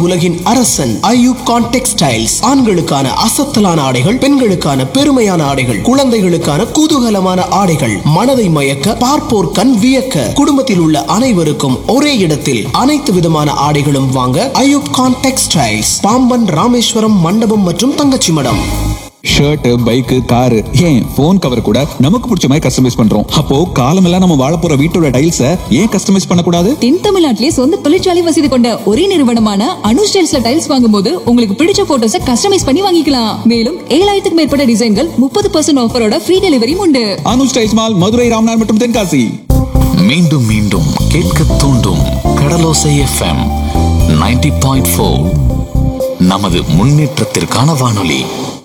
உலகின் அரசன் ஐயூப் கான் டெக்ஸ்டைல்ஸ் ஆண்களுக்கான அசத்தலான ஆடைகள் பெண்களுக்கான பெருமையான ஆடைகள் குழந்தைகளுக்கான குதூகலமான ஆடைகள் மனதை மயக்க பார்ப்போர் கண் வியக்க குடும்பத்தில் உள்ள அனைவருக்கும் ஒரே இடத்தில் அனைத்து விதமான ஆடைகளும் வாங்க ஐயூப் கான் டெக்ஸ்டைல்ஸ் பாம்பன் ராமேஸ்வரம் மண்டபம் மற்றும் Thangachi Madam shirt bike car ஏன் போன் கவர் கூட நமக்கு பிடிச்ச மாதிரி கஸ்டமைஸ் பண்றோம் அப்போ காலமெல்லாம் நம்ம வாழ போற வீட்டோட டைல்ஸ ஏன் கஸ்டமைஸ் பண்ணக்கூடாது தென் தமிழ்நாட்டிலே சொந்த தொழிற்சாலை வசதி கொண்ட ஒரே நிறுவனமான அனு ஸ்டைல்ஸ்ல டைல்ஸ் வாங்கும்போது உங்களுக்கு பிடிச்ச போட்டோஸ கஸ்டமைஸ் பண்ணி வாங்கிக்கலாம் மேலும் ஏழாயிரத்துக்கு மேற்பட்ட டிசைன்கள் முப்பது பர்சன்ட் ஆஃபரோட ஃப்ரீ டெலிவரியும் உண்டு அனு ஸ்டைல்ஸ் மால் மதுரை ராம்நாத் மற்றும் தென்காசி மீண்டும் மீண்டும் கேட்க தூண்டும் கடலோசை எஃப்எம் 90.4 பாயிண்ட் நமது முன்னேற்றத்திற்கான வானொலி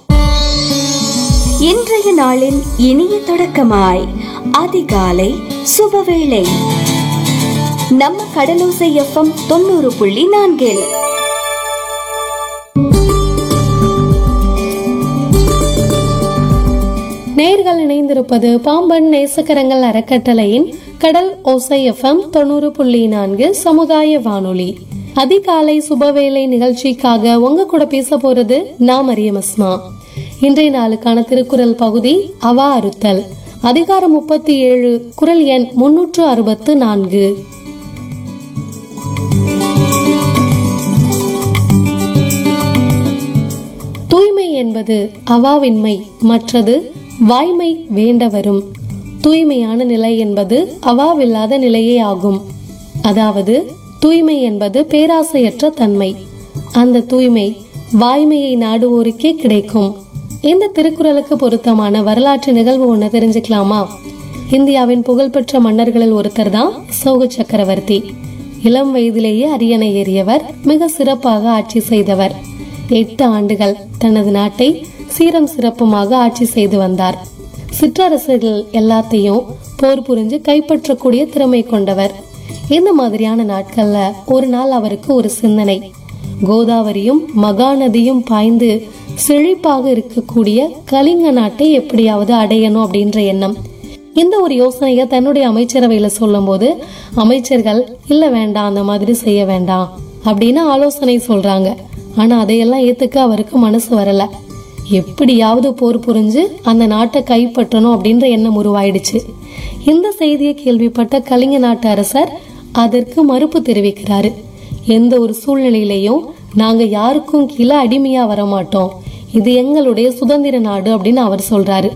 இன்றைய நாளின் இனிய தொடக்கமாய் அதிகாலை சுபவேளை நம்ம கடலோசை எஃப்எம் தொண்ணூறு புள்ளி நான்கில் நேர்கள் இணைந்திருப்பது பாம்பன் நேசக்கரங்கள் அறக்கட்டளையின் கடல் ஓசை எஃப்எம் தொண்ணூறு புள்ளி நான்கு சமுதாய வானொலி அதிகாலை சுபவேளை நிகழ்ச்சிக்காக உங்க கூட பேச போறது நான் மரியம் அஸ்மா இன்றைய நாளுக்கான திருக்குறள் பகுதி அவா அறுத்தல் அதிகாரம் முப்பத்தி ஏழு குரல் எண் முன்னூற்று அறுபத்து நான்கு தூய்மை என்பது அவாவின்மை மற்றது வாய்மை வேண்ட வரும் தூய்மையான நிலை என்பது அவாவில்லாத நிலையே ஆகும் அதாவது தூய்மை என்பது பேராசையற்ற தன்மை அந்த தூய்மை வாய்மையை நாடுவோருக்கே கிடைக்கும் இந்த திருக்குறளுக்கு பொருத்தமான வரலாற்று நிகழ்வு ஒண்ணு தெரிஞ்சுக்கலாமா இந்தியாவின் புகழ்பெற்ற மன்னர்களில் ஒருத்தர் தான் சோக சக்கரவர்த்தி இளம் வயதிலேயே அரியணை ஏறியவர் மிக சிறப்பாக ஆட்சி செய்தவர் எட்டு ஆண்டுகள் தனது நாட்டை சீரம் சிறப்புமாக ஆட்சி செய்து வந்தார் சிற்றரசர்கள் எல்லாத்தையும் போர் புரிஞ்சு கைப்பற்றக்கூடிய திறமை கொண்டவர் இந்த மாதிரியான நாட்கள்ல ஒரு நாள் அவருக்கு ஒரு சிந்தனை கோதாவரியும் மகாநதியும் பாய்ந்து செழிப்பாக இருக்கக்கூடிய கலிங்க நாட்டை எப்படியாவது அடையணும் அப்படின்ற எண்ணம் இந்த ஒரு யோசனையை தன்னுடைய அமைச்சரவையில சொல்லும்போது அமைச்சர்கள் இல்ல வேண்டாம் அந்த மாதிரி செய்ய வேண்டாம் அப்படின்னு ஆலோசனை சொல்றாங்க ஆனா அதையெல்லாம் ஏத்துக்க அவருக்கு மனசு வரல எப்படியாவது போர் புரிஞ்சு அந்த நாட்டை கைப்பற்றணும் அப்படின்ற எண்ணம் உருவாயிடுச்சு இந்த செய்தியை கேள்விப்பட்ட கலிங்க நாட்டு அரசர் அதற்கு மறுப்பு தெரிவிக்கிறாரு எந்த ஒரு சூழ்நிலையிலையும் நாங்க யாருக்கும் கீழே அடிமையா வர மாட்டோம் இது எங்களுடைய சுதந்திர நாடு அப்படின்னு அவர் சொல்றாரு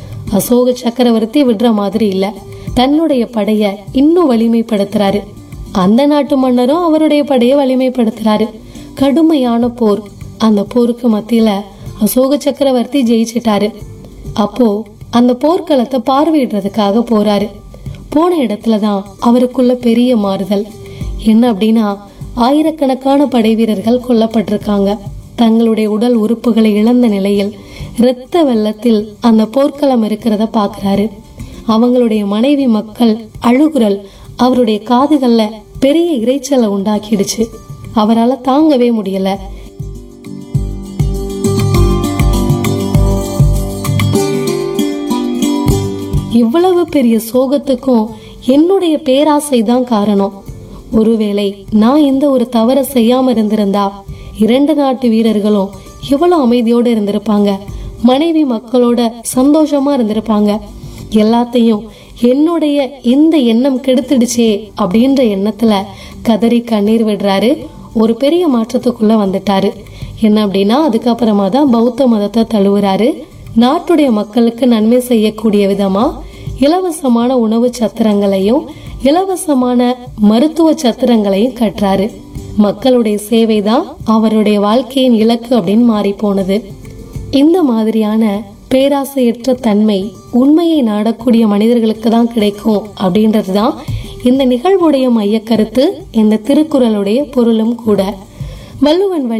அசோக சக்கரவர்த்தி விடுற மாதிரி இல்ல தன்னுடைய படைய இன்னும் வலிமைப்படுத்துறாரு அந்த நாட்டு மன்னரும் அவருடைய படையை வலிமைப்படுத்துறாரு கடுமையான போர் அந்த போருக்கு மத்தியில அசோக சக்கரவர்த்தி ஜெயிச்சிட்டாரு அப்போ அந்த போர்க்களத்தை பார்வையிடுறதுக்காக போறாரு போன இடத்துலதான் அவருக்குள்ள பெரிய மாறுதல் என்ன அப்படின்னா ஆயிரக்கணக்கான படை வீரர்கள் கொல்லப்பட்டிருக்காங்க தங்களுடைய உடல் உறுப்புகளை இழந்த நிலையில் இரத்த வெள்ளத்தில் அந்த போர்க்களம் இருக்கிறத பாக்குறாரு அவங்களுடைய மனைவி மக்கள் அழுகுரல் அவருடைய காதுகள்ல பெரிய இரைச்சலை உண்டாக்கிடுச்சு அவரால் தாங்கவே முடியல இவ்வளவு பெரிய சோகத்துக்கும் என்னுடைய பேராசை தான் காரணம் ஒருவேளை நான் இந்த ஒரு தவற செய்யாம இருந்திருந்தா இரண்டு நாட்டு வீரர்களும் எவ்வளவு அமைதியோட இருந்திருப்பாங்க மனைவி மக்களோட சந்தோஷமா இருந்திருப்பாங்க எல்லாத்தையும் என்னுடைய இந்த எண்ணம் கெடுத்துடுச்சே அப்படின்ற எண்ணத்துல கதறி கண்ணீர் விடுறாரு ஒரு பெரிய மாற்றத்துக்குள்ள வந்துட்டாரு என்ன அப்படின்னா அதுக்கப்புறமா தான் பௌத்த மதத்தை தழுவுறாரு நாட்டுடைய மக்களுக்கு நன்மை செய்யக்கூடிய விதமா இலவசமான உணவு சத்திரங்களையும் இலவசமான மருத்துவ சத்திரங்களையும் கட்டுறாரு மக்களுடைய சேவைதான் அவருடைய வாழ்க்கையின் இலக்கு அப்படின்னு மாறி போனது இந்த மாதிரியான பேராசையற்ற தன்மை உண்மையை நாடக்கூடிய மனிதர்களுக்கு தான் கிடைக்கும் அப்படின்றது தான் இந்த நிகழ்வுடைய மைய கருத்து இந்த திருக்குறளுடைய பொருளும் கூட வள்ளுவன் வழி